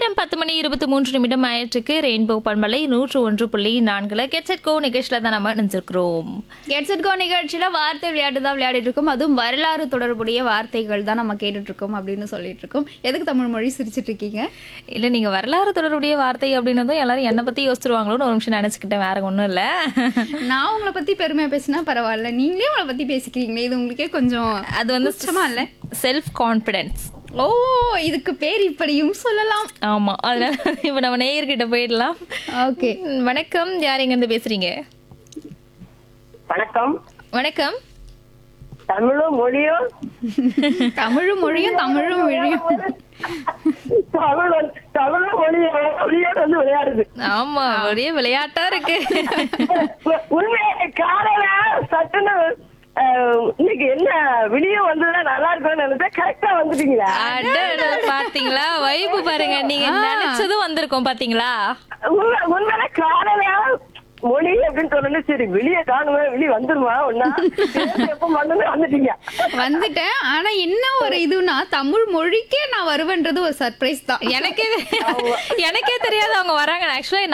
நேரம் பத்து மணி இருபத்தி மூன்று நிமிடம் ஆயிற்றுக்கு ரெயின்போ பண்பலை நூற்று ஒன்று புள்ளி நான்குல கெட்செட் கோ நிகழ்ச்சியில தான் நம்ம நினைச்சிருக்கிறோம் கெட்ஸட் கோ நிகழ்ச்சியில வார்த்தை விளையாட்டு தான் விளையாடிட்டு இருக்கோம் அதுவும் வரலாறு தொடர்புடைய வார்த்தைகள் தான் நம்ம கேட்டுட்டு இருக்கோம் அப்படின்னு சொல்லிட்டு இருக்கோம் எதுக்கு தமிழ் மொழி சிரிச்சிட்டு இருக்கீங்க இல்ல நீங்க வரலாறு தொடர்புடைய வார்த்தை அப்படின்னதும் எல்லாரும் என்னை பத்தி யோசிச்சிருவாங்களோன்னு ஒரு நிமிஷம் நினைச்சுக்கிட்டேன் வேற ஒண்ணும் இல்ல நான் உங்களை பத்தி பெருமையா பேசினா பரவாயில்ல நீங்களே உங்களை பத்தி பேசிக்கிறீங்களே இது உங்களுக்கே கொஞ்சம் அது வந்து சுத்தமா இல்ல செல்ஃப் கான்பிடன்ஸ் ஓ இதுக்கு பேர் இப்படியும் சொல்லலாம் ஆமா அதனால இப்ப நம்ம நேயர்கிட்ட போயிடலாம் ஓகே ம், வணக்கம் யார் எங்க இருந்து பேசுறீங்க வணக்கம் வணக்கம் தமிழும் மொழியும் தமிழும் மொழியும் தமிழும் மொழியும் தமிழ் வந்து- தமிழும் மொழியும் மொழியோட வந்து விளையாடுது ஆமா ஒரே விளையாட்டா இருக்கு உண்மையாக காலையில சட்டுன்னு அஹ், இன்னைக்கு என்ன விடிய வந்ததுன்னா நல்லா இருக்கும்னு நினைச்சா கரெக்டா வந்துட்டீங்களா அடடா, பாத்தீங்களா வைப்பு பாருங்க நீங்க நினைச்சதும் வந்திருக்கோம் பாத்தீங்களா உண்மை உண்மையில காலையில மொழி அப்படின்னு சொன்னோன்னே சரி வெளியே காணுமே வெளியே வந்துருமா ஒன்னா எப்ப வந்து வந்துட்டீங்க வந்துட்டேன் ஆனா என்ன ஒரு இதுனா தமிழ் மொழிக்கே நான் வருவேன்றது ஒரு சர்ப்ரைஸ் தான் எனக்கே எனக்கே தெரியாது அவங்க வராங்க ஆக்சுவலா